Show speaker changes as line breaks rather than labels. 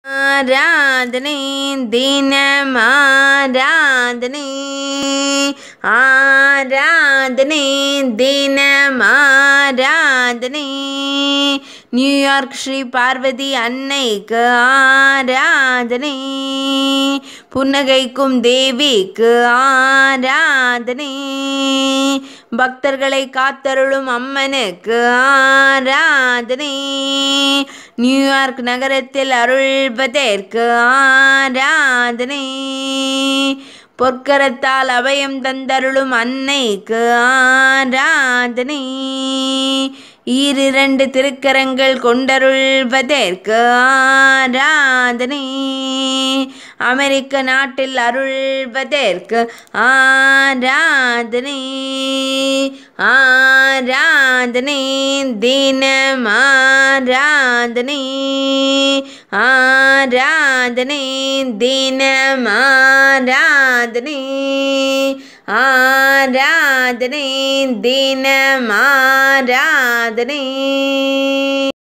ஆராதனை தினமாராதனை ஆராதனை தினமாராதனை நியூயார்க் ஸ்ரீ பார்வதி அன்னைக்கு ஆராதனை புன்னகைக்கும் தேவிக்கு ஆராதனை பக்தர்களை காத்தருளும் அம்மனுக்கு ஆராதனை நியூயார்க் நகரத்தில் அருள்வதற்கு ஆராதனை பொற்கரத்தால் அபயம் தந்தருளும் அன்னைக்கு ஆராதனை ஈரிரண்டு திருக்கரங்கள் கொண்டருள்வதற்கு ஆராதனை அமெரிக்க நாட்டில் அருள்வதற்கு ஆராதனை ஆராதனை தினம் ஆராதனை ஆராதனை தினம் ஆராதனை ஆராதனை தினம் ஆராதனை